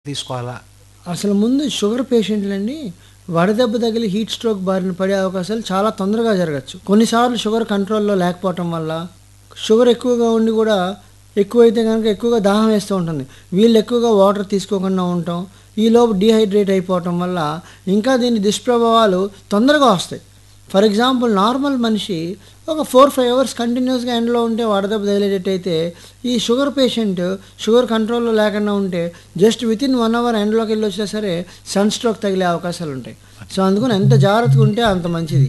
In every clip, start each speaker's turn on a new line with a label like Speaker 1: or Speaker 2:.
Speaker 1: తీసుకోవాలా
Speaker 2: అసలు ముందు షుగర్ పేషెంట్లండి వడదెబ్బ తగిలి హీట్ స్ట్రోక్ బారిన పడే అవకాశాలు చాలా తొందరగా జరగచ్చు కొన్నిసార్లు షుగర్ కంట్రోల్లో లేకపోవటం వల్ల షుగర్ ఎక్కువగా ఉండి కూడా ఎక్కువైతే కనుక ఎక్కువగా దాహం వేస్తూ ఉంటుంది వీళ్ళు ఎక్కువగా వాటర్ తీసుకోకుండా ఉండటం ఈలోపు డీహైడ్రేట్ అయిపోవటం వల్ల ఇంకా దీని దుష్ప్రభావాలు తొందరగా వస్తాయి ఫర్ ఎగ్జాంపుల్ నార్మల్ మనిషి ఒక ఫోర్ ఫైవ్ అవర్స్ కంటిన్యూస్గా ఎండలో ఉంటే వడదెబ్బ తగిలేటట్టయితే ఈ షుగర్ పేషెంట్ షుగర్ కంట్రోల్లో లేకుండా ఉంటే just within one hour ఎండలోకి వెళ్ళి వచ్చినా సరే సన్ స్ట్రోక్ తగిలే అవకాశాలు ఉంటాయి సో అందుకని ఎంత జాగ్రత్తగా ఉంటే అంత మంచిది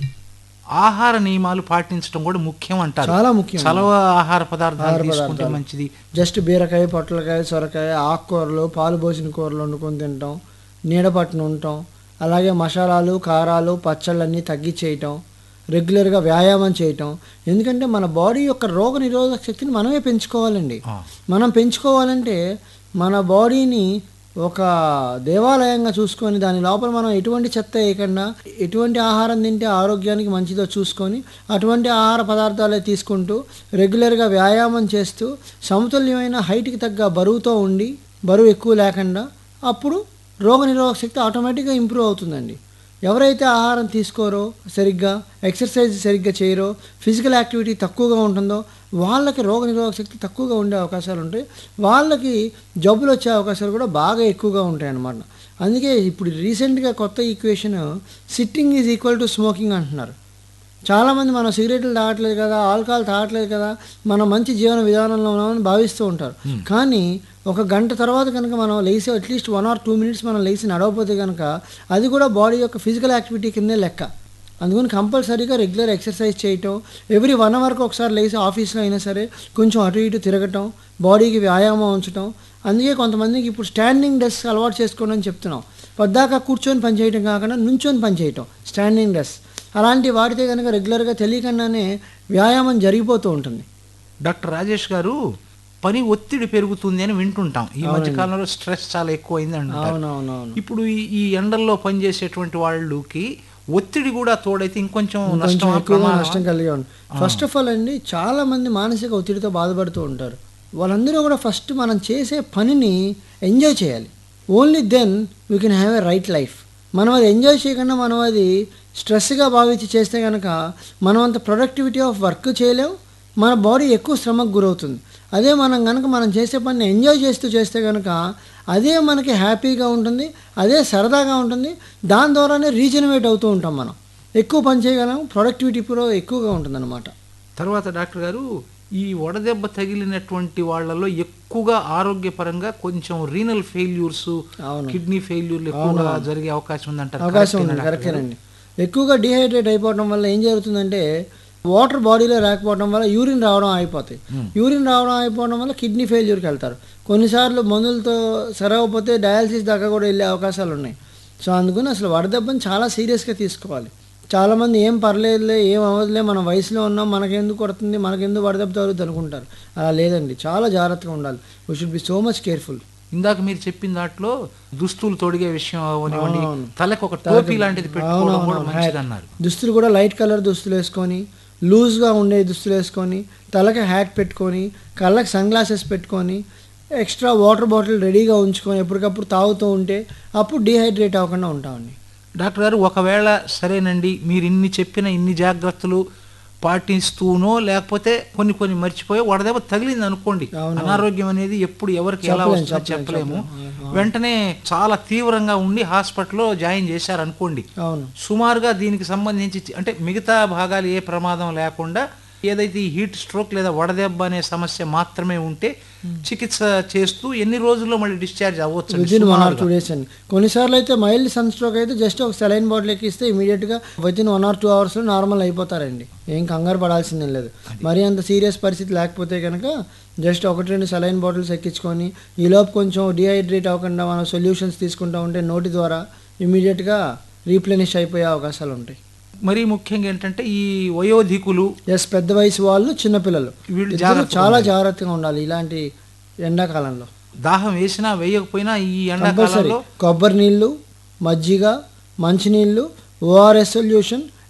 Speaker 1: ఆహార నియమాలు పాటించడం కూడా ముఖ్యం అంటారు
Speaker 2: చాలా ముఖ్యం
Speaker 1: చలవ ఆహార పదార్థాలు
Speaker 2: ఆహార
Speaker 1: తీసుకుంటే
Speaker 2: పదార్థాలు.
Speaker 1: మంచిది
Speaker 2: జస్ట్ బీరకాయ పొట్లకాయ సొరకాయ ఆకుకూరలు పాలు పోసిన కూరలు వండుకొని తినటం నీడ పట్టున ఉండటం అలాగే మసాలాలు కారాలు పచ్చళ్ళన్నీ తగ్గించేయటం రెగ్యులర్గా వ్యాయామం చేయటం ఎందుకంటే మన బాడీ యొక్క రోగ నిరోధక శక్తిని మనమే పెంచుకోవాలండి
Speaker 1: ఆ,
Speaker 2: మనం పెంచుకోవాలంటే మన బాడీని ఒక దేవాలయంగా చూసుకొని దాని లోపల మనం ఎటువంటి చెత్త వేయకుండా ఎటువంటి ఆహారం తింటే ఆరోగ్యానికి మంచిదో చూసుకొని అటువంటి ఆహార పదార్థాలే తీసుకుంటూ రెగ్యులర్గా వ్యాయామం చేస్తూ సమతుల్యమైన హైట్కి తగ్గ బరువుతో ఉండి బరువు ఎక్కువ లేకుండా అప్పుడు రోగనిరోధక శక్తి ఆటోమేటిక్గా ఇంప్రూవ్ అవుతుందండి ఎవరైతే ఆహారం తీసుకోరో సరిగ్గా ఎక్సర్సైజ్ సరిగ్గా చేయరో ఫిజికల్ యాక్టివిటీ తక్కువగా ఉంటుందో వాళ్ళకి రోగనిరోధక శక్తి తక్కువగా ఉండే అవకాశాలు ఉంటాయి వాళ్ళకి జబ్బులు వచ్చే అవకాశాలు కూడా బాగా ఎక్కువగా ఉంటాయి అన్నమాట అందుకే ఇప్పుడు రీసెంట్గా కొత్త equation sitting is equal to smoking అంటున్నారు చాలామంది మనం సిగరెట్లు తాగట్లేదు కదా ఆల్కహాల్ తాగట్లేదు కదా మనం మంచి జీవన విధానంలో ఉన్నామని భావిస్తూ ఉంటారు కానీ ఒక గంట తర్వాత కనుక మనం లేచి at least one or two minutes మనం లేచి నడవకపోతే కనుక అది కూడా బాడీ యొక్క ఫిజికల్ యాక్టివిటీ కిందే లెక్క అందుకని కంపల్సరీగా రెగ్యులర్ ఎక్సర్సైజ్ చేయటం ఎవ్రీ వన్ అవర్కి ఒకసారి లేచి ఆఫీస్లో అయినా సరే కొంచెం అటు ఇటు తిరగటం బాడీకి వ్యాయామం ఉంచటం అందుకే కొంతమందికి ఇప్పుడు స్టాండింగ్ డెస్క్ అలవాటు చేసుకోండి అని చెప్తున్నాం పద్దాకా కూర్చొని పని చేయటం కాకుండా నుంచొని పని చేయటం స్టాండింగ్ డెస్క్ అలాంటి వాడితే కనుక రెగ్యులర్గా తెలియకుండానే వ్యాయామం జరిగిపోతూ ఉంటుంది
Speaker 1: డాక్టర్ రాజేష్ గారు పని ఒత్తిడి పెరుగుతుంది అని వింటుంటాం ఈ మధ్య కాలంలో స్ట్రెస్ చాలా ఎక్కువైంది అంటారు
Speaker 2: అవునవునవును
Speaker 1: ఇప్పుడు ఈ- ఈ ఎండల్లో పనిచేసేటువంటి వాళ్ళకి ఒత్తిడి కూడా తోడైతే ఇంకొంచెం
Speaker 2: కొంచెం
Speaker 1: నష్టం
Speaker 2: ఎక్కువగా నష్టం కలిగి ఉంది ఫస్ట్ ఆఫ్ ఆల్ అండి చాలా మంది మానసిక ఒత్తిడితో బాధపడుతూ ఉంటారు వాళ్ళందరూ కూడా ఫస్ట్ మనం చేసే పనిని ఎంజాయ్ చేయాలి only then we can have a right life మనం అది ఎంజాయ్ చేయకుండా మనం అది స్ట్రెస్గా భావించి చేస్తే కనుక మనం అంత ప్రొడక్టివిటీ ఆఫ్ వర్క్ చేయలేం మన బాడీ ఎక్కువ శ్రమకు గురవుతుంది అదే మనం కనుక మనం చేసే పనిని ఎంజాయ్ చేస్తూ చేస్తే కనుక అదే మనకి హ్యాపీగా ఉంటుంది అదే సరదాగా ఉంటుంది దాని ద్వారానే రీజనరేట్ అవుతూ ఉంటాం మనం ఎక్కువ పని చేయగలం ప్రొడక్టివిటీ కూడా ఎక్కువగా ఉంటుందన్నమాట
Speaker 1: తర్వాత డాక్టర్ గారు ఈ వడదెబ్బ తగిలినటువంటి వాళ్ళలో ఎక్కువగా ఆరోగ్యపరంగా కొంచెం రీనల్ ఫెయిల్యూర్స్
Speaker 2: అవును
Speaker 1: కిడ్నీ ఫెయిల్యూర్లు ఎక్కువగా జరిగే అవకాశం ఉందంటారు
Speaker 2: అవకాశం
Speaker 1: కరెక్టేనా
Speaker 2: ఉంది
Speaker 1: డాక్టర్ గారు?
Speaker 2: కరెక్టేనండి ఎక్కువగా డిహైడ్రేట్ అయిపోవడం వల్ల ఏం జరుగుతుందంటే వాటర్ బాడీలో రాకపోవడం వల్ల యూరిన్ రావడం అయిపోతాయి యూరిన్ రావడం అయిపోవడం వల్ల కిడ్నీ ఫెయిల్యూర్కి వెళ్తారు కొన్నిసార్లు మందులతో సరవకపోతే డయాలసిస్ దాకా కూడా వెళ్ళే అవకాశాలు ఉన్నాయి సో అందుకని అసలు వడదెబ్బని చాలా సీరియస్గా తీసుకోవాలి చాలామంది ఏం పర్లేదులే ఏం అవ్వదులే మన వయసులో ఉన్నాం మనకెందుకు కొడుతుంది మనకెందుకు వడదెబ్బ తగులుతుంది అనుకుంటారు అలా లేదండి చాలా జాగ్రత్తగా ఉండాలి we should be so much careful
Speaker 1: ఇందాక మీరు చెప్పిన దాంట్లో దుస్తులు తొడిగే విషయం అవనివ్వండి
Speaker 2: అవును.
Speaker 1: తలకు ఒక టోపీ లాంటిది పెట్టుకోవడం కూడా
Speaker 2: అవునవును.
Speaker 1: మంచిది అన్నారు
Speaker 2: దుస్తులు కూడా లైట్ కలర్ దుస్తులు వేసుకొని లూజ్గా ఉండే దుస్తులు వేసుకొని తలకి హ్యాట్ పెట్టుకొని కళ్ళకి సన్ గ్లాసెస్ పెట్టుకొని ఎక్స్ట్రా వాటర్ బాటిల్ రెడీగా ఉంచుకొని ఎప్పటికప్పుడు తాగుతూ ఉంటే అప్పుడు డీహైడ్రేట్ అవ్వకుండా ఉంటామండి
Speaker 1: డాక్టర్ గారు ఒకవేళ సరేనండి మీరు ఇన్ని చెప్పిన ఇన్ని జాగ్రత్తలు పాటిస్తూనో లేకపోతే కొన్ని కొన్ని మర్చిపోయి వడదెబ్బ తగిలింది అనుకోండి
Speaker 2: అవును.
Speaker 1: అనారోగ్యం అనేది ఎప్పుడు ఎవరికి ఎలా
Speaker 2: చెప్పలేం,
Speaker 1: వస్తుందో
Speaker 2: చెప్పలేం,
Speaker 1: చెప్పలేము
Speaker 2: చెప్పలేం.
Speaker 1: వెంటనే చాలా తీవ్రంగా ఉండి హాస్పిటల్లో జాయిన్ చేశారు అనుకోండి
Speaker 2: అవును
Speaker 1: సుమారుగా దీనికి సంబంధించి చి- అంటే మిగతా భాగాలు ఏ ప్రమాదం లేకుండా ఏదైతే ఈ హీట్ స్ట్రోక్ లేదా వడదెబ్బ అనే సమస్య మాత్రమే ఉంటే చికిత్స చేస్తూ ఎన్ని రోజుల్లో మళ్ళీ డిశ్చార్జ్ అవ్వచ్చు
Speaker 2: within one or two days అండి కొన్నిసార్లు అయితే మైల్డ్ సన్ స్ట్రోక్ అయితే జస్ట్ ఒక సెలైన్ బాటిల్ ఎక్కిస్తే ఇమీడియట్గా within one or two అవర్స్లో నార్మల్ అయిపోతారండి ఏం కంగారు పడాల్సిందేం లేదు మరీ అంత సీరియస్ పరిస్థితి లేకపోతే కనుక జస్ట్ ఒకటి రెండు సెలైన్ బాటిల్స్ ఎక్కించుకొని ఈలోపు కొంచెం డిహైడ్రేట్ అవ్వకుండా మనం సొల్యూషన్స్ తీసుకుంటా ఉంటే నోటి ద్వారా ఇమీడియట్గా రీప్లెనిష్ అయిపోయే అవకాశాలు ఉంటాయి
Speaker 1: మరీ ముఖ్యంగా ఏంటంటే ఈ వయోధికులు
Speaker 2: ఎస్ పెద్ద వయసు వాళ్ళు చిన్నపిల్లలు
Speaker 1: వీళ్ళు
Speaker 2: ఇద్దరు
Speaker 1: జాగ్రత్తగా
Speaker 2: చాలా జాగ్రత్తగా ఉండాలి ఇలాంటి ఎండాకాలంలో
Speaker 1: దాహం వేసినా వేయకపోయినా ఈ
Speaker 2: కంపల్సరీ
Speaker 1: ఎండాకాలంలో
Speaker 2: కొబ్బరి నీళ్ళు మజ్జిగ మంచినీళ్ళు ఓఆర్ఎస్ సొల్యూషన్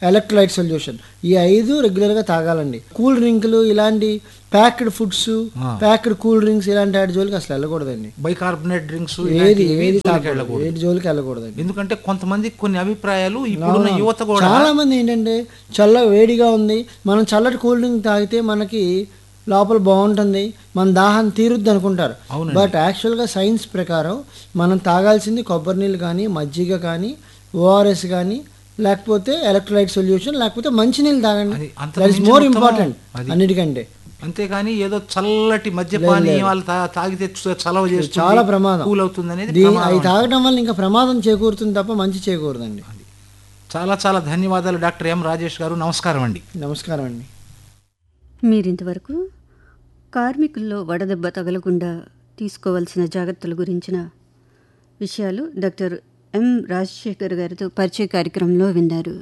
Speaker 2: ఎలక్ట్రోలైట్ సొల్యూషన్ ఈ ఐదు రెగ్యులర్గా తాగాలండి కూల్ డ్రింకులు ఇలాంటి packed foods packed cool drinks ఇలాంటి వాటి జోలికి అసలు వెళ్ళకూడదండి
Speaker 1: బైకార్బోనేట్ డ్రింక్స్
Speaker 2: ఏది ఏది
Speaker 1: వెళ్ళకూడదు
Speaker 2: తాగకూడదు ఏది జోలికి వెళ్ళకూడదండి
Speaker 1: ఎందుకంటే కొంతమంది కొన్ని అభిప్రాయాలు ఇప్పుడున్న యువత కూడా
Speaker 2: చాలా మంది ఏంటంటే చల్ల వేడిగా ఉంది మనం చల్లటి కూల్ డ్రింక్ తాగితే మనకి లోపల బాగుంటుంది మన దాహం తీరుద్ది అనుకుంటారు
Speaker 1: అవునండి.
Speaker 2: బట్ యాక్చువల్గా సైన్స్ ప్రకారం మనం తాగాల్సింది కొబ్బరి నీళ్ళు కానీ మజ్జిగ కానీ ఓఆర్ఎస్ కానీ లేకపోతే ఎలక్ట్రోలైట్ సొల్యూషన్ లేకపోతే మంచినీళ్ళు తాగండి
Speaker 1: అది అంత
Speaker 2: దట్ ఇస్
Speaker 1: మించిన
Speaker 2: మోర్
Speaker 1: ఉత్తమం.
Speaker 2: ఇంపార్టెంట్
Speaker 1: అది.
Speaker 2: అన్నిటికంటే
Speaker 1: అంతేగాని ఏదో చల్లటి మద్యపాని వాళ్ళు తా- తాగితే చ- చలవ చేస్తుంది
Speaker 2: చాలా ప్రమాదం
Speaker 1: కూల్ అవుతుంది అనేది
Speaker 2: దీ అవి తాగడం వల్ల ఇంకా ప్రమాదం చేకూరుతుంది తప్ప మంచి చేకూరదండి
Speaker 1: చాలా చాలా ధన్యవాదాలు డాక్టర్ ఎం రాజేష్ గారు నమస్కారం అండి
Speaker 2: నమస్కారం అండి
Speaker 3: మీరింతవరకు కార్మికుల్లో వడదెబ్బ తగలకుండా తీసుకోవాల్సిన జాగ్రత్తల గురించిన విషయాలు డాక్టర్ ఎం రాజశేఖర్ గారితో పరిచయ కార్యక్రమంలో విన్నారు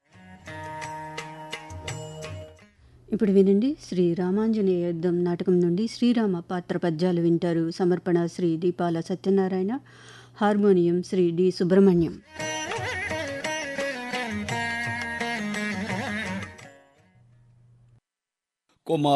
Speaker 3: ఇప్పుడు వినండి శ్రీ రామాంజనేయ యుద్ధం నాటకం నుండి శ్రీరామ పాత్ర పద్యాలు వింటారు సమర్పణ శ్రీ దీపాల సత్యనారాయణ హార్మోనియం శ్రీ డి సుబ్రహ్మణ్యం
Speaker 4: కుమార్